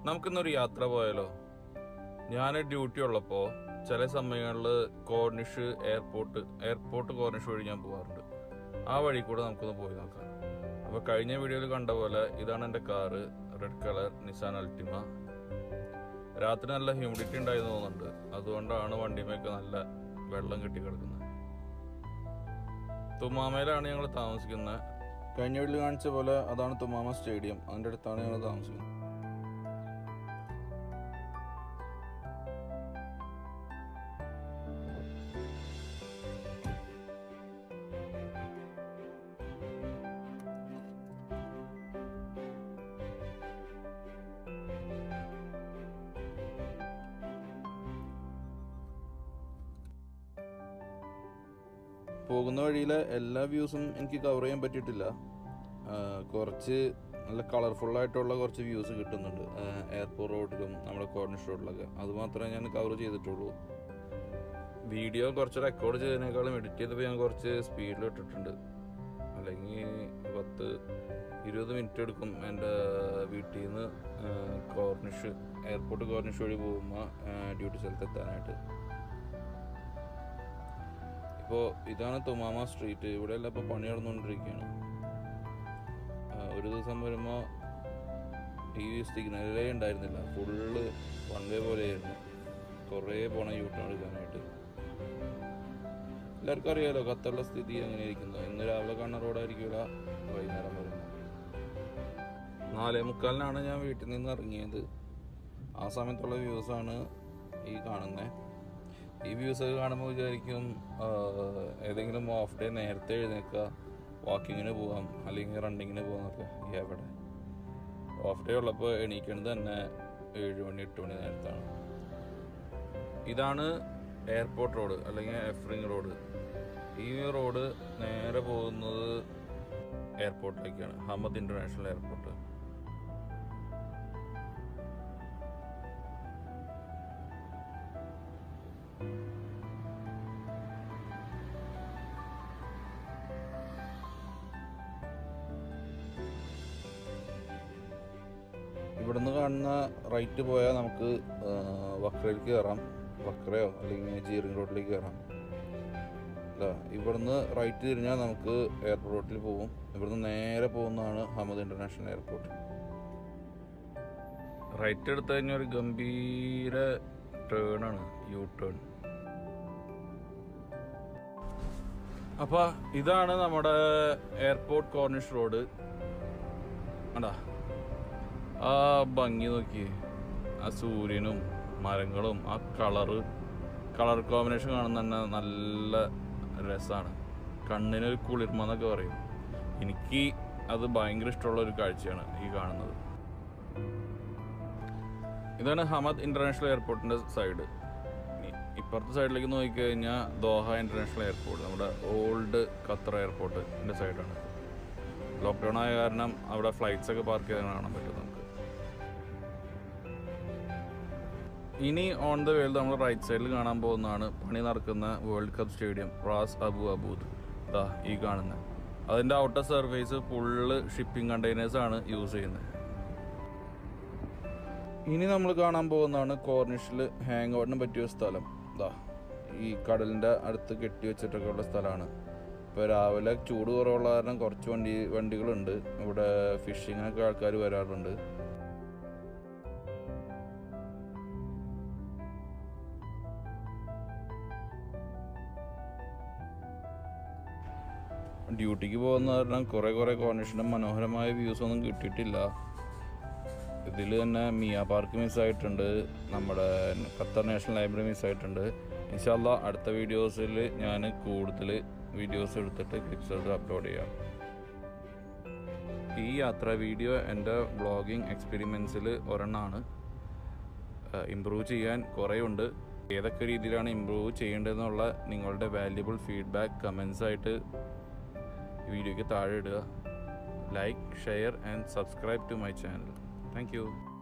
നമുക്കിന്നൊരു യാത്ര പോയാലോ ഞാൻ ഡ്യൂട്ടി ഉള്ളപ്പോൾ ചില സമയങ്ങളിൽ കോർണിഷ് എയർപോർട്ട് എയർപോർട്ട് കോർണിഷ് വഴി ഞാൻ പോകാറുണ്ട് ആ വഴി കൂടെ നമുക്കൊന്ന് പോയി നോക്കാം അപ്പോൾ കഴിഞ്ഞ വീഡിയോയിൽ കണ്ട പോലെ ഇതാണ് എൻ്റെ car red colour Nissan Altima രാത്രി നല്ല ഹ്യൂമിഡിറ്റി ഉണ്ടായിരുന്നു തോന്നുന്നുണ്ട് അതുകൊണ്ടാണ് വണ്ടിമേക്ക് നല്ല വെള്ളം കെട്ടി കിടക്കുന്നത് തുമാമയിലാണ് ഞങ്ങൾ താമസിക്കുന്നത് കഴിഞ്ഞ വീട്ടിൽ കാണിച്ച പോലെ അതാണ് തുമാമ സ്റ്റേഡിയം അതിൻ്റെ അടുത്താണ് ഞങ്ങൾ താമസിക്കുന്നത് പോകുന്ന വഴിയിലെ എല്ലാ വ്യൂസും എനിക്ക് കവർ ചെയ്യാൻ പറ്റിയിട്ടില്ല ആ, കുറച്ച് നല്ല കളർഫുൾ ആയിട്ടുള്ള കുറച്ച് വ്യൂസ് കിട്ടുന്നുണ്ട് എയർപോർട്ട് റോഡിലും നമ്മുടെ കോർണിഷ് റോഡിലൊക്കെ അത് മാത്രമേ ഞാൻ കവർ ചെയ്തിട്ടുള്ളൂ വീഡിയോ കുറച്ച് റെക്കോർഡ് ചെയ്തതിനേക്കാളും എഡിറ്റ് ചെയ്തപ്പോൾ ഞാൻ കുറച്ച് സ്പീഡിൽ ഇട്ടിട്ടുണ്ട് അല്ലെങ്കിൽ പത്ത് ഇരുപത് മിനിറ്റ് എടുക്കും എൻ്റെ വീട്ടിൽ നിന്ന് കോർണിഷ് എയർപോർട്ട് കോർണിഷ് വഴി പോകുമ്പോൾ ഡ്യൂട്ടി സ്ഥലത്ത് എത്താനായിട്ട് ഇപ്പോൾ ഇതാണ് തുമാമ സ്ട്രീറ്റ് ഇവിടെ എല്ലാം ഇപ്പോൾ പണി നടന്നുകൊണ്ടിരിക്കുകയാണ് ആ, ഒരു ദിവസം വരുമ്പോൾ ഈ സിഗ്നലേ ഉണ്ടായിരുന്നില്ല ഫുള്ള് വൺ വേ പോലെയായിരുന്നു കുറേ പോണ യൂ ടേൺ എടുക്കാനായിട്ട് എല്ലാവർക്കും അറിയാലോ ഖത്തറിലെ സ്ഥിതി എങ്ങനെയായിരിക്കുന്നു ഇന്ന് രാവിലെ കാണുന്ന റോഡായിരിക്കില്ല വൈകുന്നേരം വരുമ്പോൾ നാലേ മുക്കാലിനാണ് ഞാൻ വീട്ടിൽ നിന്ന് ഇറങ്ങിയത് ആ സമയത്തുള്ള വ്യൂസാണ് ഈ കാണുന്നത് ഈ വ്യൂസ് ഒക്കെ കാണുമ്പോൾ വിചാരിക്കും ആ, ഏതെങ്കിലും ഓഫ് ഡേ നേരത്തെ എഴുന്നേക്കുക വാക്കിങ്ങിന് പോവാം അല്ലെങ്കിൽ റണ്ണിങ്ങിന് പോകാന്നൊക്കെ എവിടെ ഓഫ് ഡേ ഉള്ളപ്പോൾ എണീക്കണത് തന്നെ ഏഴ് മണി എട്ട് മണി നേരത്താണ് ഇതാണ് എയർപോർട്ട് റോഡ് അല്ലെങ്കിൽ എഫ്രിങ് റോഡ് ഈ റോഡ് നേരെ പോകുന്നത് എയർപോർട്ടിലേക്കാണ് ഹമദ് ഇന്റർനാഷണൽ എയർപോർട്ട് ഇവിടുന്ന് കാണുന്ന റൈറ്റ് പോയാൽ നമുക്ക് ആ, വക്രയിലേക്ക് കയറാം വക്രയോ അല്ലെങ്കിൽ ജീറിംഗ് റോഡിലേക്ക് കയറാം അല്ല ഇവിടുന്ന് റൈറ്റ് തിരിഞ്ഞാൽ നമുക്ക് എയർപോർട്ട് റോഡിൽ പോകും ഇവിടുന്ന് നേരെ പോകുന്നതാണ് ഹമദ് ഇന്റർനാഷണൽ എയർപോർട്ട് റൈറ്റ് എടുത്തു കഴിഞ്ഞാൽ ഒരു ഗംഭീര ടേൺ ആണ് യു ടേൺ അപ്പൊ ഇതാണ് നമ്മുടെ എയർപോർട്ട് കോർണിഷ് റോഡ് കണ്ടാ ആ ഭംഗി നോക്കി ആ സൂര്യനും മരങ്ങളും ആ കളറ് കളർ കോമ്പിനേഷൻ കാണുന്ന തന്നെ നല്ല രസമാണ് കണ്ണിനൊരു കുളിർമ എന്നൊക്കെ പറയും എനിക്ക് അത് ഭയങ്കര ഇഷ്ടമുള്ള ഒരു കാഴ്ചയാണ് ഈ കാണുന്നത് ഇതാണ് ഹമദ് ഇന്റർനാഷണൽ എയർപോർട്ടിന്റെ സൈഡ് ഇനി ഇപ്പുറത്തെ സൈഡിലേക്ക് നോക്കിക്കഴിഞ്ഞാൽ ദോഹ ഇന്റർനാഷണൽ എയർപോർട്ട് നമ്മുടെ ഓൾഡ് ഖത്തർ എയർപോർട്ടിന്റെ സൈഡാണ് ലോക്ക്ഡൗൺ ആയ കാരണം അവിടെ ഫ്ലൈറ്റ്സ് ഒക്കെ പാർക്ക് ചെയ്ത് കാണാൻ പറ്റും നമുക്ക് ഇനി ഓൺ ദ വേൾഡ് നമ്മൾ റൈറ്റ് സൈഡിൽ കാണാൻ പോകുന്നതാണ് പണി നടക്കുന്ന world cup stadium Ras Abu Aboud ദാ ഈ കാണുന്ന അതിൻ്റെ outer surface full shipping containers ആണ് യൂസ് ചെയ്യുന്നത് ഇനി നമ്മൾ കാണാൻ പോകുന്നതാണ് കോർണിഷിൽ ഹാങ് ഔട്ടിന് പറ്റിയ ഒരു സ്ഥലം ദാ ഈ കടലിൻ്റെ അടുത്ത് കെട്ടി വെച്ചിട്ടൊക്കെ ഉള്ള സ്ഥലമാണ് ഇപ്പോൾ രാവിലെ ചൂട് കുറവുള്ള കാരണം കുറച്ച് വണ്ടി വണ്ടികളുണ്ട് ഇവിടെ ഫിഷിങ്ങിനൊക്കെ ആൾക്കാർ വരാറുണ്ട് ഡ്യൂട്ടിക്ക് പോകുന്ന കാരണം കുറേ കുറേ കോർണിഷനും മനോഹരമായ വ്യൂസ് ഒന്നും കിട്ടിയിട്ടില്ല ഇതിൽ തന്നെ മിയ പാർക്ക് മിസ്സായിട്ടുണ്ട് നമ്മുടെ ഖത്തർ നാഷണൽ ലൈബ്രറി മിസ്സായിട്ടുണ്ട് ഇൻഷാല്ല അടുത്ത വീഡിയോസിൽ ഞാൻ കൂടുതൽ വീഡിയോസ് എടുത്തിട്ട് ക്ലിപ്സ് എടുത്ത് അപ്ലോഡ് ചെയ്യാം ഈ യാത്ര വീഡിയോ എൻ്റെ വ്ളോഗിങ് എക്സ്പെരിമെൻസിൽ ഒരെണ്ണമാണ് ഇമ്പ്രൂവ് ചെയ്യാൻ കുറേ ഉണ്ട് ഏതൊക്കെ രീതിയിലാണ് ഇമ്പ്രൂവ് ചെയ്യേണ്ടതെന്നുള്ള നിങ്ങളുടെ വാല്യുബിൾ ഫീഡ്ബാക്ക് കമൻസ് ആയിട്ട് വീഡിയോയ്ക്ക് താഴെ ഇടുക like share and subscribe to my channel thank U